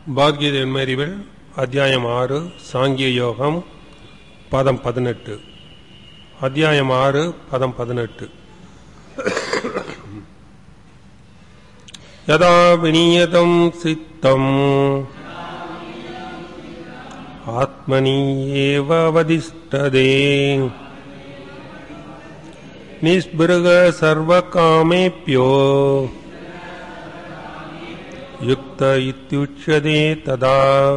பகவத்கீதை உண்மையறிவில் அத்தியாயம் ஆறு சாங்கிய யோகம் பதம் பதினெட்டு அத்தியாயம் ஆறு பதம் பதினெட்டு யதா விநியதம் சித்தம் ஆத்மனி ஏவ அவதிஷ்டதே நிஸ்பிருக சர்வகாமேப்யோ யுக்த இத்தியுச்சதே ததா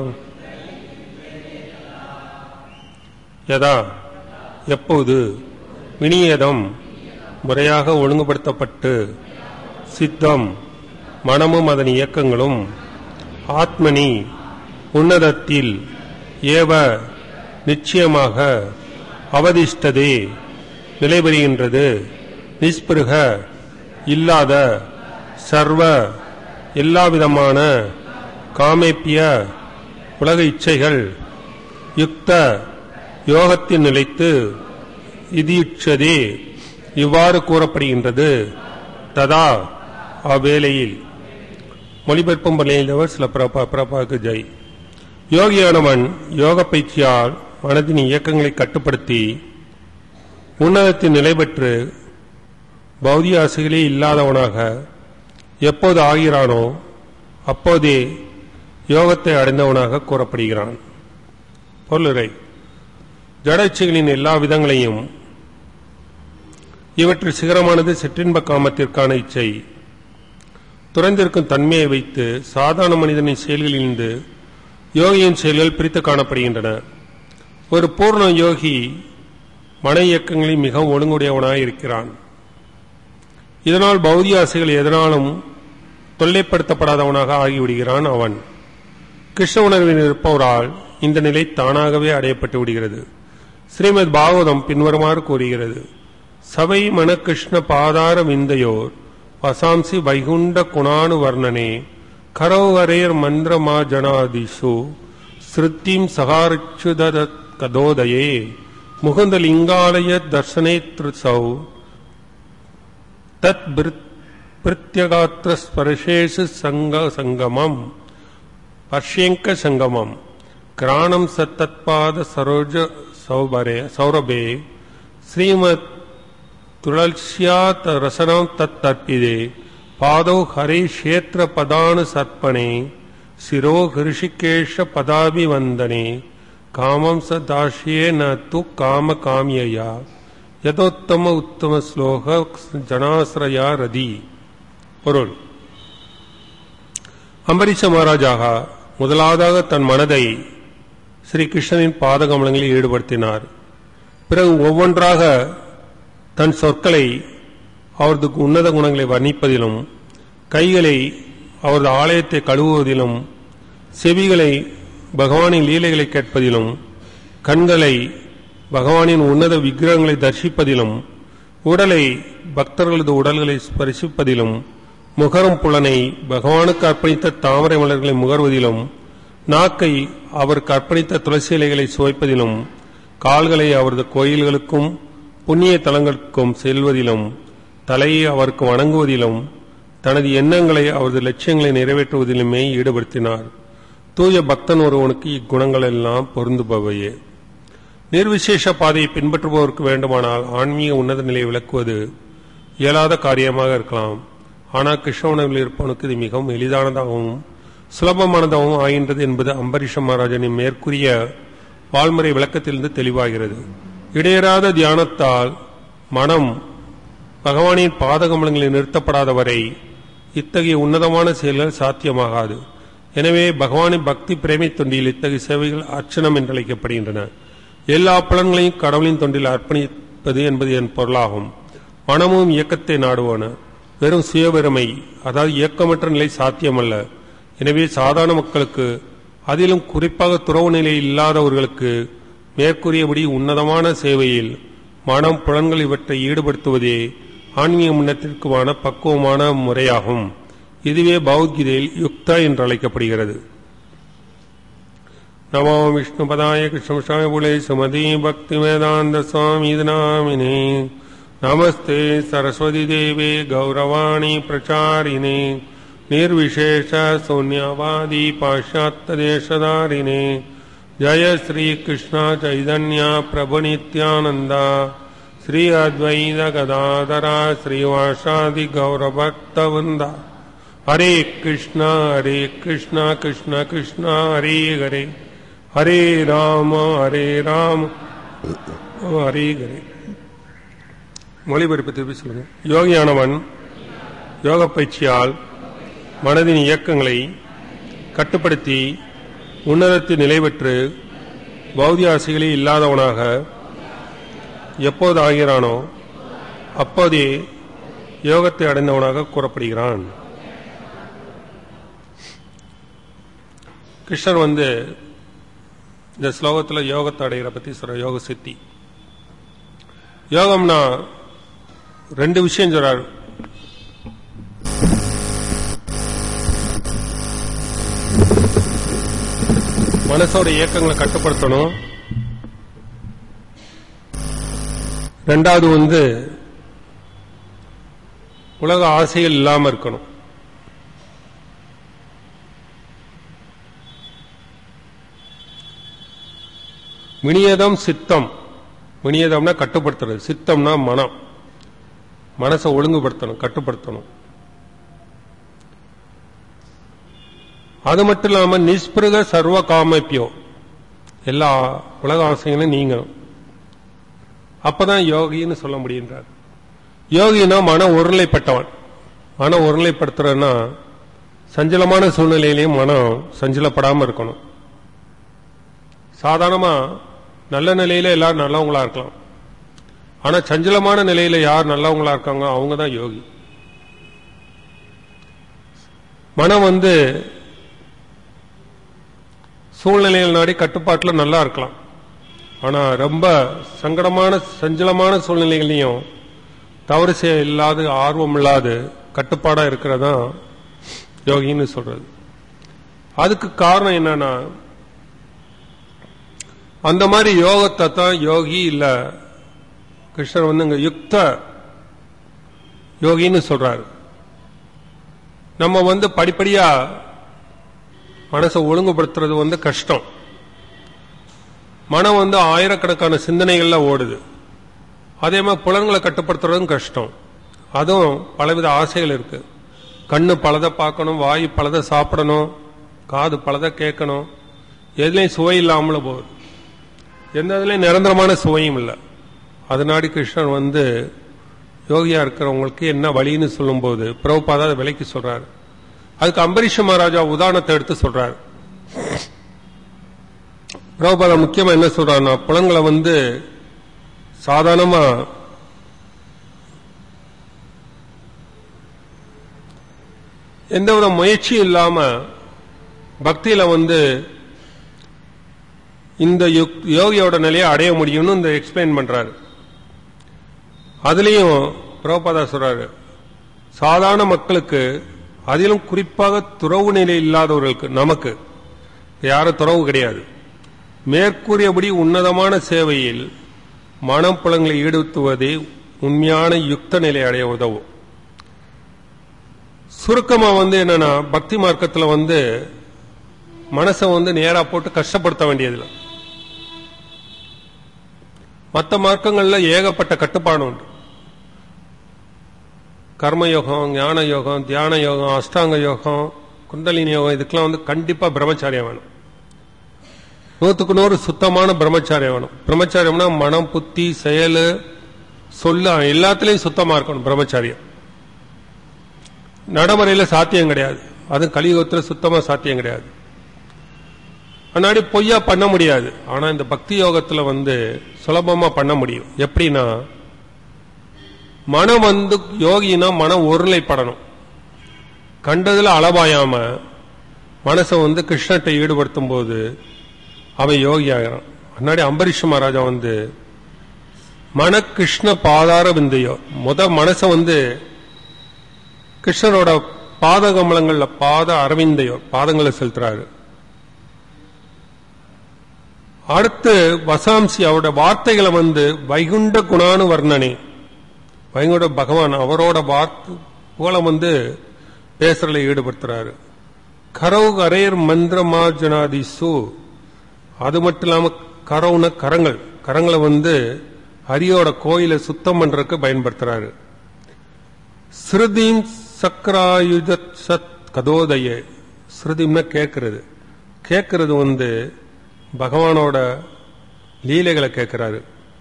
யதா எப்போது விநியதம் முறையாக ஒழுங்குபடுத்தப்பட்டு சித்தம் மனமும் அதன் இயக்கங்களும் ஆத்மனி உன்னதத்தில் ஏவ நிச்சயமாக அவதிஷ்டதே நிலைபெறுகின்றது நிஸ்பிருக இல்லாத சர்வ எல்லாவிதமான காமேப்பிய உலக இச்சைகள் யுக்த யோகத்தில் நிலைத்து இதியுச்சதே இவ்வாறு கூறப்படுகின்றது ததா அவ்வேளையில் மொழிபெயர்ப்பும் பள்ளியவர் சில பிரபா பிரபாக்கு ஜெய் யோகியானவன் யோக பயிற்சியால் மனதின் இயக்கங்களை கட்டுப்படுத்தி உன்னதத்தில் நிலை பெற்று பௌதிக ஆசைகளே இல்லாதவனாக எப்போது ஆகிறானோ அப்போதே யோகத்தை அடைந்தவனாக கூறப்படுகிறான் பொருளுரை ஜடச்சிகளின் எல்லா விதங்களையும் இவற்றில் சிகரமானது சிற்றின்ப காமத்திற்கான இச்சை துறந்திருக்கும் தன்மையை வைத்து சாதாரண மனிதனின் செயல்களிலிருந்து யோகியின் செயல்கள் பிரித்து காணப்படுகின்றன ஒரு பூர்ண யோகி மன இயக்கங்களில் மிகவும் ஒழுங்குடையவனாய் இருக்கிறான் இதனால் பௌதிக ஆசைகள் எதனாலும் தொல்லைப்படுத்தப்படாதவனாக ஆகிவிடுகிறான் அவன் கிருஷ்ண உணர்வில் இருப்பவரால் இந்த நிலை தானாகவே அடையப்பட்டு விடுகிறது ஸ்ரீமத் பாகவதம் பின்வருமாறு கூறுகிறது சபை மன கிருஷ்ண பாதார விந்தையோர் வசாம்சி வைகுண்ட குணானு வர்ணனே கரோவரேர் மந்திரமா ஜனாதிஷு ஸ்ருத்திம் சகாரிச்சுத கதோதயே முகுந்த லிங்காலய தர்சனே திருசௌ தத் பிரத்யகாத்திர ஸ்பர்ஷேஷு சங்க சங்கமம் பர்ஷேங்க சங்கமம் கிராணம் சத்தத்பாத சரோஜ சௌபரே சௌரபே ஸ்ரீமத் துளல்ஸ்யாத் ரசனம் தத் தர்ப்பிதே பாதௌ ஹரி க்ஷேத்திர பதானு சர்ப்பணே சிரோ ஹிருஷிகேஷ பதாபிவந்தனே காமம் ச தாஷ்யே ந து காம காமியயா யதோத்தம உத்தம ஸ்லோக ஜனாசிரயா ரதி பொருள் அம்பரீஷ மகாராஜாக முதலாவதாக தன் மனதை ஸ்ரீ கிருஷ்ணனின் பாதகமலங்களில் ஈடுபடுத்தினார் பிறகு ஒவ்வொன்றாக தன் சொற்களை அவரது உன்னத குணங்களை வர்ணிப்பதிலும் கைகளை அவரது ஆலயத்தை கழுவுவதிலும் செவிகளை பகவானின் லீலைகளை கேட்பதிலும் கண்களை பகவானின் உன்னத விக்கிரகங்களை தரிசிப்பதிலும் உடலை பக்தர்களது உடல்களை ஸ்பரிசிப்பதிலும் முகரும் புலனை பகவானுக்கு அர்ப்பணித்த தாமரை மலர்களை முகர்வதிலும் நாக்கை அவருக்கு அர்ப்பணித்த துளசி இலைகளை சுவைப்பதிலும் கால்களை அவரது கோயில்களுக்கும் புண்ணிய தலங்களுக்கும் செல்வதிலும் தலையை அவருக்கு வணங்குவதிலும் தனது எண்ணங்களை அவரது லட்சியங்களை நிறைவேற்றுவதிலுமே ஈடுபடுத்தினார் தூய பக்தன் ஒருவனுக்கு இக்குணங்கள் எல்லாம் பொருந்துபவையே நிர்விசேஷ பாதையை பின்பற்றுபவருக்கு வேண்டுமானால் ஆன்மீக உன்னத நிலையை விளக்குவது இயலாத காரியமாக இருக்கலாம் ஆனால் கிருஷ்ண உணவில் இருப்பவனுக்கு இது மிகவும் எளிதானதாகவும் சுலபமானதாகவும் ஆகின்றது என்பது அம்பரீஷ மகாராஜனின் மேற்கூறிய வாழ்முறை விளக்கத்திலிருந்து தெளிவாகிறது இடையறாத தியானத்தால் மனம் பகவானின் பாதகமலங்களில் நிறுத்தப்படாத வரை இத்தகைய உன்னதமான செயல்கள் சாத்தியமாகாது எனவே பகவானின் பக்தி பிரேமை தொண்டில் இத்தகைய சேவைகள் அர்ச்சனம் என்று அழைக்கப்படுகின்றன எல்லா பலன்களையும் கடவுளின் தொண்டில் அர்ப்பணிப்பது என்பது என் பொருளாகும் மனமும் இயக்கத்தை நாடுவன வெறும் சுயவெருமை அதாவது இயக்கமற்ற நிலை சாத்தியமல்ல எனவே சாதாரண மக்களுக்கு அதிலும் குறிப்பாக துறவு நிலை இல்லாதவர்களுக்கு மேற்கூறியபடி உன்னதமான சேவையில் மனம் புலன்கள் இவற்றை ஈடுபடுத்துவதே ஆன்மீக முன்னேற்றத்திற்குமான பக்குவமான முறையாகும் இதுவே பௌத்கீதையில் யுக்தா என்று அழைக்கப்படுகிறது நமோ விஷ்ணுபதாய கிருஷ்ணசாய புலே சுமதி பக்தி வேதாந்த சுவாமி நாமினே நமஸ்தே சரஸ்வதி தேவே கௌரவாணி பிரச்சாரிணே निर्विशेष शून्यवादी पाश्चात्य देशधारिणे जय श्री कृष्ण चैतन्य प्रभु नित्यानंद श्री अद्वैत गदाधरा श्रीवासादि गौरभक्त वृंदा हरे कृष्ण हरे कृष्ण कृष्ण कृष्ण हरे हरे हरे राम हरे राम ஹரே ஹரே மொழிபெயர்ப்பு திருப்பி சொல்லுங்க யோகியானவன் யோக பயிற்சியால் மனதின் இயக்கங்களை கட்டுப்படுத்தி உன்னதத்தில் நிலை பெற்று பௌதிக ஆசைகளே இல்லாதவனாக எப்போது ஆகிறானோ அப்போதே யோகத்தை அடைந்தவனாக கூறப்படுகிறான் கிருஷ்ணர் வந்து இந்த ஸ்லோகத்தில் யோகத்தை அடைகிற பத்தி சொல்ற யோக சித்தி யோகம்னா ரெண்டு விஷயம் சொல்றாரு மனசோட இயக்கங்களை கட்டுப்படுத்தணும் ரெண்டாவது வந்து உலக ஆசைகள் இல்லாம இருக்கணும் வினியதம் சித்தம் வினியதம்னா கட்டுப்படுத்துறது சித்தம்னா மனம் மனசை ஒழுங்குபடுத்தணும் கட்டுப்படுத்தணும் அது மட்டும் இல்லாம நிஸ்பிருக சர்வ காமப்பியோ எல்லா உலக ஆசைகளும் நீங்கணும் அப்பதான் யோகின்னு சொல்ல முடியுன்றார் யோகினா மன ஒருநிலைப்பட்டவன் மன ஒருநிலைப்படுத்துறன்னா சஞ்சலமான சூழ்நிலையிலையும் மனம் சஞ்சலப்படாம இருக்கணும் சாதாரணமா நல்ல நிலையில எல்லாரும் நல்லவங்களா இருக்கலாம் ஆனா சஞ்சலமான நிலையில யார் நல்லவங்களா இருக்காங்க அவங்க தான் யோகி மனம் வந்து சூழ்நிலையில் நாடி கட்டுப்பாட்டில் நல்லா இருக்கலாம் ஆனா ரொம்ப சங்கடமான சஞ்சலமான சூழ்நிலைகளையும் தவறு செய்ய இல்லாது ஆர்வம் இல்லாது கட்டுப்பாடா இருக்கிறதா யோகின்னு சொல்றது அதுக்கு காரணம் என்னன்னா அந்த மாதிரி யோகத்தை தான் யோகி இல்ல கிருஷ்ணர் வந்து இங்க யுக்த யோகின்னு சொல்றாரு நம்ம வந்து படிப்படியா மனசை ஒழுங்குபடுத்துறது வந்து கஷ்டம் மனம் வந்து ஆயிரக்கணக்கான சிந்தனைகள்ல ஓடுது அதே மாதிரி புலன்களை கட்டுப்படுத்துறதும் கஷ்டம் அதுவும் பலவித ஆசைகள் இருக்கு கண்ணு பலதை பார்க்கணும் வாய் பலதை சாப்பிடணும் காது பலதை கேட்கணும் எதுலையும் சுவை இல்லாமல போகுது எந்த இதுலையும் நிரந்தரமான சுவையும் இல்லை அதனாடி கிருஷ்ணன் வந்து யோகியா இருக்கிறவங்களுக்கு என்ன வழின்னு சொல்லும்போது பிரபுபாதா அதை விலைக்கு சொல்றாரு அதுக்கு அம்பரீஷ மகாராஜா உதாரணத்தை எடுத்து சொல்றாரு பிரபுபாதா முக்கியமா என்ன சொல்றாருன்னா புலங்களை வந்து சாதாரணமா எந்தவித முயற்சியும் இல்லாம பக்தியில வந்து இந்த யுக்- யோகியோட நிலையை அடைய முடியும்னு இந்த எக்ஸ்பிளைன் பண்றாரு அதுலயும் பிரபுபாதா சொல்றாரு சாதாரண மக்களுக்கு அதிலும் குறிப்பாக துறவு நிலை இல்லாதவர்களுக்கு நமக்கு யாரும் துறவு கிடையாது மேற்கூறியபடி உன்னதமான சேவையில் மனம் புலங்களை ஈடுபடுத்துவதே உண்மையான யுக்த நிலை அடைய உதவும் சுருக்கமா வந்து என்னன்னா பக்தி மார்க்கத்துல வந்து மனசை வந்து நேரா போட்டு கஷ்டப்படுத்த வேண்டியதில்லை மற்ற மார்க்கங்கள்ல ஏகப்பட்ட கட்டுப்பாடு உண்டு கர்மயோகம் ஞான யோகம் தியான யோகம் அஷ்டாங்க யோகம் குண்டலினி யோகம் இதுக்கெல்லாம் வந்து கண்டிப்பா பிரம்மச்சாரியம் வேணும் நூத்துக்கு நூறு சுத்தமான பிரம்மச்சாரியம் வேணும் பிரம்மச்சாரியம்னா மனம் புத்தி செயல் சொல்ல எல்லாத்துலயும் சுத்தமா இருக்கணும் பிரம்மச்சாரியம் நடைமுறையில சாத்தியம் கிடையாது அது கலியுகத்துல சுத்தமா சாத்தியம் கிடையாது முன்னாடி பொய்யா பண்ண முடியாது ஆனா இந்த பக்தி யோகத்துல வந்து சுலபமா பண்ண முடியும் எப்படின்னா மனம் வந்து யோகினா மனம் ஒருநிலைப்படணும் கண்டதுல அளவாயாம மனசை வந்து கிருஷ்ணத்தை ஈடுபடுத்தும் போது அவன் யோகி ஆகிறான் முன்னாடி அம்பரீஷ் மகாராஜா வந்து மன கிருஷ்ண பாதார விந்தையோ முத மனசை வந்து கிருஷ்ணரோட பாத கமலங்கள்ல பாத அரவிந்தையோ பாதங்களை செலுத்துறாரு அடுத்து வசாம்சி அவரோட வார்த்தைகளை வந்து வைகுண்ட குணானு வர்ணனை வைகுண்ட பகவான் அவரோட வார்த்தை புகழ வந்து பேசுறதுல ஈடுபடுத்துறாரு கரவு அரையர் மந்திரமார்ஜனாதி சு அது மட்டும் இல்லாம கரவுன கரங்கள் கரங்களை வந்து ஹரியோட கோயிலை சுத்தம் பண்றதுக்கு பயன்படுத்துறாரு ஸ்ருதிம் சக்கராயுத சத் கதோதய ஸ்ருதிம்னா கேட்கறது கேட்கறது வந்து பகவானோட லீலைகளை கேட்கிறாரு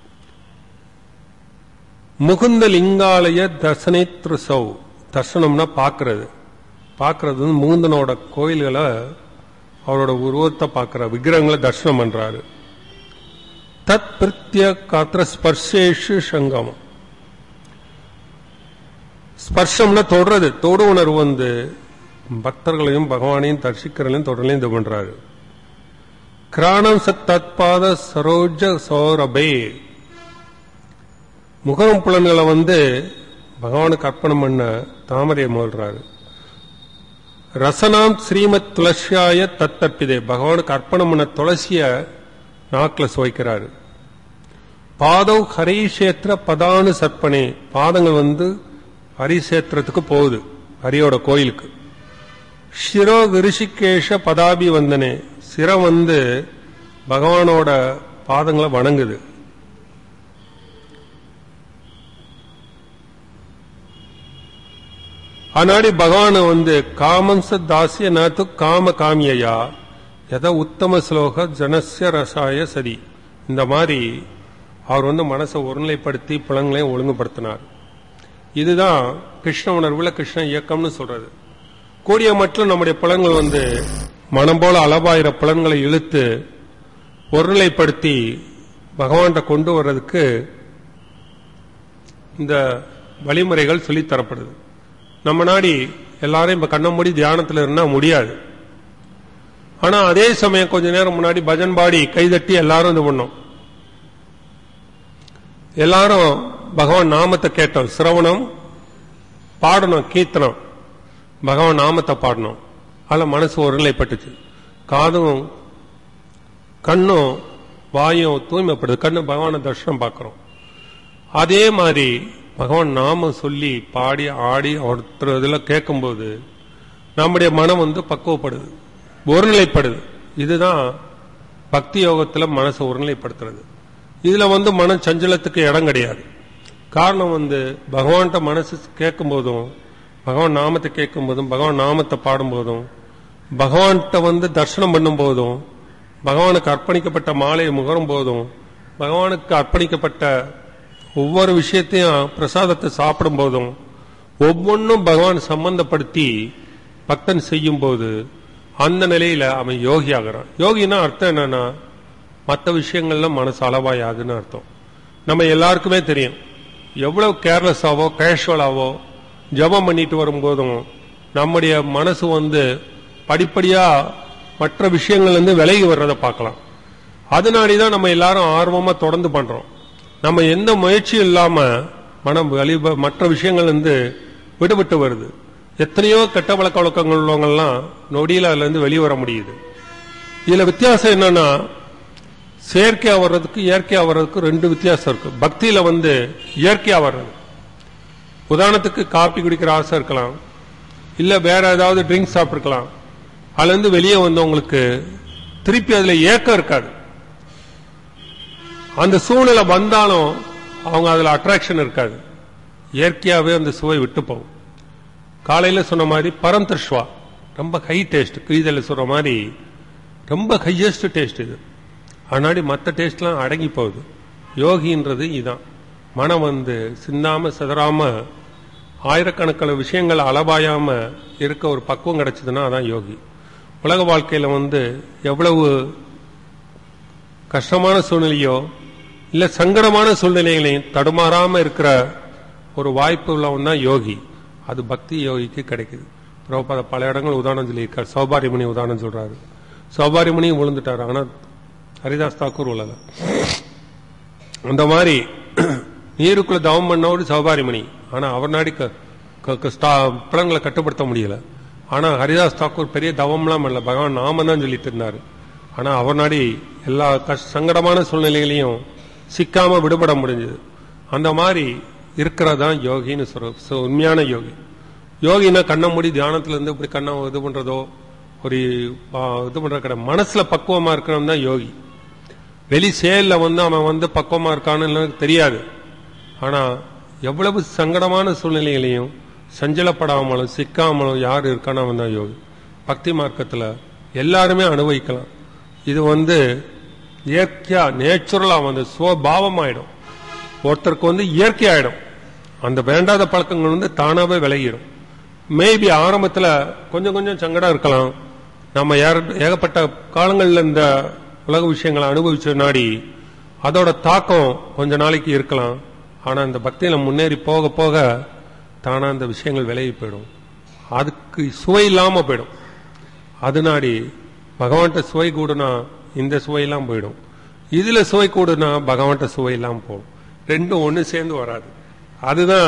முகுந்த லிங்காலய தர்சனித்ருசௌ தர்சனம்னா பார்க்கறது பார்க்கறது வந்து முகுந்தனோட கோயில்களை அவரோட உருவத்தை பார்க்கிற விக்கிரகங்களை தர்சனம் பண்றாரு தத் பிரித்திய காத்திர ஸ்பர்ஷேஷு சங்கமம் ஸ்பர்ஷம்னா தொடுறது தொடு உணர்வு வந்து பக்தர்களையும் பகவானையும் தரிசிக்கிறதையும் தொடர்லையும் இது பண்றாரு கிராணம் சத் தத்பாத சரோஜ சௌரபே முகரம் புலன்களை வந்து பகவானுக்கு அர்ப்பணம் பண்ண தாமரையை மோல்றாரு ரசனாம் ஸ்ரீமத் துளசியாய தத்தற்பிதே பகவானுக்கு அர்ப்பணம் பண்ண துளசிய நாக்கில் சுவைக்கிறாரு பாதவ் ஹரிஷேத்திர பதானு சற்பனே பாதங்கள் வந்து ஹரிசேத்திரத்துக்கு போகுது ஹரியோட கோயிலுக்கு சிரோ ரிஷிகேஷ பதாபி வந்தனே சிரம் வந்து பகவானோட பாதங்களை வணங்குது ஆனாடி பகவான் வந்து காமம்ச தாசிய நாத்து காம காமியா எத உத்தம ஸ்லோக ஜனசிய ரசாய சரி இந்த மாதிரி அவர் வந்து மனசை ஒருநிலைப்படுத்தி புலங்களையும் ஒழுங்குபடுத்தினார் இதுதான் கிருஷ்ண உணர்வுல கிருஷ்ண இயக்கம்னு சொல்றது கூடிய மட்டும் நம்முடைய புலன்கள் வந்து மனம் போல அளவாயிர புலன்களை இழுத்து ஒருநிலைப்படுத்தி பகவான்கிட்ட கொண்டு வர்றதுக்கு இந்த வழிமுறைகள் சொல்லித் தரப்படுது நம்ம நாடி எல்லாரும் இப்ப கண்ண மூடி தியானத்துல இருந்தா முடியாது ஆனா அதே சமயம் கொஞ்ச நேரம் முன்னாடி பஜன் பாடி கைதட்டி எல்லாரும் இது பண்ணோம் எல்லாரும் பகவான் நாமத்தை கேட்டோம் சிரவணம் பாடணும் கீர்த்தனம் பகவான் நாமத்தை பாடணும் அதில் மனசு ஒருநிலைப்பட்டுச்சு காதும் கண்ணும் வாயும் தூய்மைப்படுது கண்ணு பகவானை தர்ஷனம் பார்க்கிறோம் அதே மாதிரி பகவான் நாம சொல்லி பாடி ஆடி ஒருத்தர் இதில் கேட்கும்போது நம்முடைய மனம் வந்து பக்குவப்படுது ஒருநிலைப்படுது இதுதான் பக்தி யோகத்துல மனசை ஒருநிலைப்படுத்துறது இதுல வந்து மன சஞ்சலத்துக்கு இடம் கிடையாது காரணம் வந்து பகவான்கிட்ட மனசு கேட்கும் போதும் பகவான் நாமத்தை கேட்கும் போதும் பகவான் நாமத்தை பாடும் போதும் பகவான்கிட்ட வந்து தர்சனம் பண்ணும் போதும் பகவானுக்கு அர்ப்பணிக்கப்பட்ட மாலையை முகரும் போதும் பகவானுக்கு அர்ப்பணிக்கப்பட்ட ஒவ்வொரு விஷயத்தையும் பிரசாதத்தை சாப்பிடும் போதும் ஒவ்வொன்றும் பகவான் சம்பந்தப்படுத்தி பக்தன் செய்யும் போது அந்த நிலையில அவன் யோகி ஆகிறான் யோகினா அர்த்தம் என்னன்னா மற்ற விஷயங்கள்ல மனசு அளவாயாதுன்னு அர்த்தம் நம்ம எல்லாருக்குமே தெரியும் எவ்வளவு கேர்லெஸ்ஸாவோ கேஷுவலாவோ ஜபம் பண்ணிட்டு வரும்போதும் நம்முடைய மனசு வந்து படிப்படியா மற்ற விஷயங்கள்ல இருந்து விலகி வர்றதை பார்க்கலாம் அதனாடிதான் நம்ம எல்லாரும் ஆர்வமா தொடர்ந்து பண்றோம் நம்ம எந்த முயற்சியும் இல்லாம மனம் வெளி மற்ற விஷயங்கள் இருந்து விடுபட்டு வருது எத்தனையோ கெட்ட பழக்க வழக்கங்கள் உள்ளவங்கெல்லாம் நொடியில அதுல இருந்து வெளியே வர முடியுது இதுல வித்தியாசம் என்னன்னா செயற்கையா வர்றதுக்கு இயற்கையா வர்றதுக்கு ரெண்டு வித்தியாசம் இருக்கு பக்தியில வந்து இயற்கையா வர்றது உதாரணத்துக்கு காப்பி குடிக்கிற ஆசை இருக்கலாம் இல்ல வேற ஏதாவது ட்ரிங்க்ஸ் சாப்பிட்டுருக்கலாம் அதுல இருந்து வெளியே வந்தவங்களுக்கு திருப்பி அதுல ஏக்கம் இருக்காது அந்த சூழ்நிலை வந்தாலும் அவங்க அதுல அட்ராக்ஷன் இருக்காது இயற்கையாவே அந்த சுவை விட்டு போகும் காலையில சொன்ன மாதிரி பரந்தர்ஷ்வா ரொம்ப ஹை டேஸ்ட் கீதல சொல்ற மாதிரி ரொம்ப ஹையஸ்ட் டேஸ்ட் இது அதனாடி மற்ற டேஸ்ட்லாம் அடங்கி போகுது யோகின்றது இதான் மனம் வந்து சிந்தாம சிதறாம ஆயிரக்கணக்கான விஷயங்கள் அளவாயாம இருக்க ஒரு பக்குவம் கிடைச்சதுன்னா அதான் யோகி உலக வாழ்க்கையில வந்து எவ்வளவு கஷ்டமான சூழ்நிலையோ இல்ல சங்கடமான சூழ்நிலைகளையும் தடுமாறாம இருக்கிற ஒரு வாய்ப்பு உள்ளவன் தான் யோகி அது பக்தி யோகிக்கு கிடைக்குது பிரபுபாத பல இடங்கள் உதாரணம் சொல்லியிருக்கார் சௌபாரிமணி உதாரணம் சொல்றாரு சௌபாரிமணி விழுந்துட்டார் ஆனா ஹரிதாஸ் தாக்கூர் விழல அந்த மாதிரி நீருக்குள்ள தவம் பண்ணோடு சௌபாரிமணி ஆனா அவர் நாடி பிளங்களை கட்டுப்படுத்த முடியல ஆனா ஹரிதாஸ் தாக்கூர் பெரிய தவம்லாம் பண்ணல பகவான் நாம தான் சொல்லிட்டு இருந்தாரு ஆனா அவர் நாடி எல்லா கஷ்ட சங்கடமான சூழ்நிலைகளையும் சிக்காம விடுபட முடிஞ்சது அந்த மாதிரி இருக்கிறதான் யோகின்னு சொல்ற உண்மையான யோகி யோகினா கண்ணை மூடி தியானத்துல இருந்து இப்படி கண்ணை இது பண்றதோ ஒரு ஆ, இது பண்ற கிடையாது மனசுல பக்குவமா இருக்கிறவன் தான் யோகி வெளி செயல்ல வந்து அவன் வந்து பக்குவமா இருக்கான்னு எனக்கு தெரியாது ஆனா எவ்வளவு சங்கடமான சூழ்நிலைகளையும் சஞ்சலப்படாமலும் சிக்காமலும் யார் இருக்கான்னு அவன் தான் யோகி பக்தி மார்க்கத்துல எல்லாருமே அனுபவிக்கலாம் இது வந்து இயற்கையா நேச்சுரலா வந்து சுவபாவமாயிடும் ஒருத்தருக்கு வந்து இயற்கை ஆயிடும் அந்த வேண்டாத பழக்கங்கள் வந்து தானாவே விலகிடும் மேபி ஆரம்பத்துல கொஞ்சம் கொஞ்சம் சங்கடம் இருக்கலாம் நம்ம ஏற- ஏகப்பட்ட காலங்கள்ல இந்த உலக விஷயங்களை அனுபவிச்ச நாடி அதோட தாக்கம் கொஞ்ச நாளைக்கு இருக்கலாம் ஆனா இந்த பக்தியில முன்னேறி போக போக தானா அந்த விஷயங்கள் விலகி போயிடும் அதுக்கு சுவை இல்லாம போயிடும் அது நாடி பகவான்கிட்ட சுவை கூடுனா இந்த சுவையெல்லாம் போயிடும் இதுல சுவை கூடுனா பகவான்கிட்ட சுவை இல்லாம போகும் ரெண்டும் ஒண்ணு சேர்ந்து வராது அதுதான்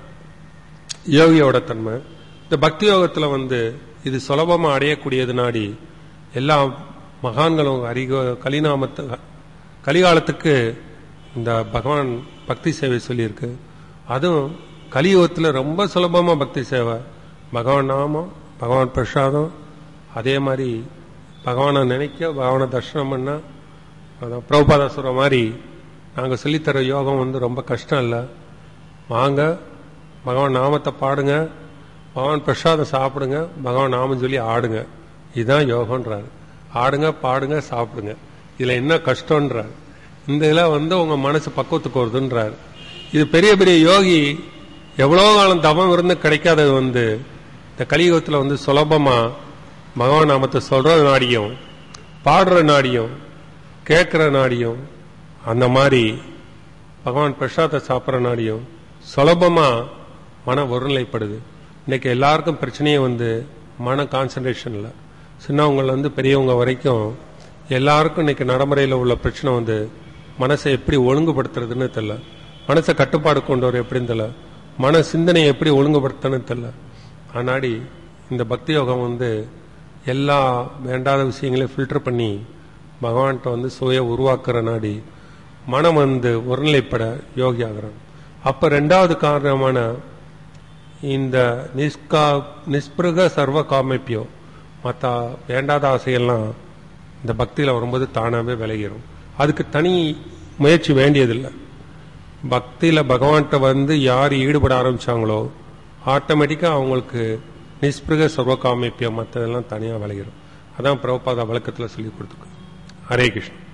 யோகியோட தன்மை இந்த பக்தி யோகத்துல வந்து இது சுலபமா அடையக்கூடியது நாடி எல்லா மகான்களும் அறிக கலிநாமத்து கலிகாலத்துக்கு இந்த பகவான் பக்தி சேவை சொல்லியிருக்கு அதுவும் கலியுகத்துல ரொம்ப சுலபமா பக்தி சேவை பகவான் நாமம் பகவான் பிரசாதம் அதே மாதிரி பகவானை நினைக்க பகவானை தர்ஷனம் பண்ண அதான் பிரபுபாதா சொல்ற மாதிரி நாங்க சொல்லித்தர யோகம் வந்து ரொம்ப கஷ்டம் இல்லை வாங்க பகவான் நாமத்தை பாடுங்க பகவான் பிரசாதம் சாப்பிடுங்க பகவான் நாமம் சொல்லி ஆடுங்க இதுதான் யோகம்ன்றாரு ஆடுங்க பாடுங்க சாப்பிடுங்க இதுல என்ன கஷ்டம்ன்றார் இந்த இதுல வந்து உங்க மனசு பக்குவத்துக்கு வருதுன்றார் இது பெரிய பெரிய யோகி எவ்வளவு காலம் தவம் இருந்து கிடைக்காதது வந்து இந்த கலியுகத்துல வந்து சுலபமா பகவான் நாமத்தை சொல்ற நாடியும் பாடுற நாடியும் கேட்கிற நாடியும் அந்த மாதிரி பகவான் பிரசாதத்தை சாப்பிட்ற நாடியும் சுலபமா மன ஒருநிலைப்படுது இன்னைக்கு எல்லாருக்கும் பிரச்சனையே வந்து மன கான்சன்ட்ரேஷன்ல சின்னவங்கல இருந்து பெரியவங்க வரைக்கும் எல்லாருக்கும் இன்னைக்கு நடைமுறையில் உள்ள பிரச்சனை வந்து மனசை எப்படி ஒழுங்குபடுத்துறதுன்னு தெரியல மனசை கட்டுப்பாடு கொண்டு வர எப்படின்னு தெரியல மன சிந்தனையை எப்படி ஒழுங்குபடுத்தணும்னு தெரியல ஆனாடி இந்த பக்தி யோகம் வந்து எல்லா வேண்டாத விஷயங்களையும் ஃபில்டர் பண்ணி பகவான்கிட்ட வந்து சுய உருவாக்குற நாடி மனம் வந்து ஒருநிலைப்பட யோகி ஆகிறான் அப்ப ரெண்டாவது காரணமான இந்த நிஷ்கா நிஸ்பிருக சர்வ காமிப்பியோ மற்ற வேண்டாத ஆசையெல்லாம் இந்த பக்தியில வரும்போது தானாவே விலகிடும் அதுக்கு தனி முயற்சி வேண்டியதில்லை பக்தியில பகவான்கிட்ட வந்து யார் ஈடுபட ஆரம்பிச்சாங்களோ ஆட்டோமேட்டிக்கா அவங்களுக்கு நிஸ்பிருக சர்வ காமிப்பியம் மற்றதெல்லாம் தனியா விலகிடும் அதான் பிரபுபாதா வழக்கத்துல சொல்லி கொடுத்துருக்கு ஹரே கிருஷ்ணன்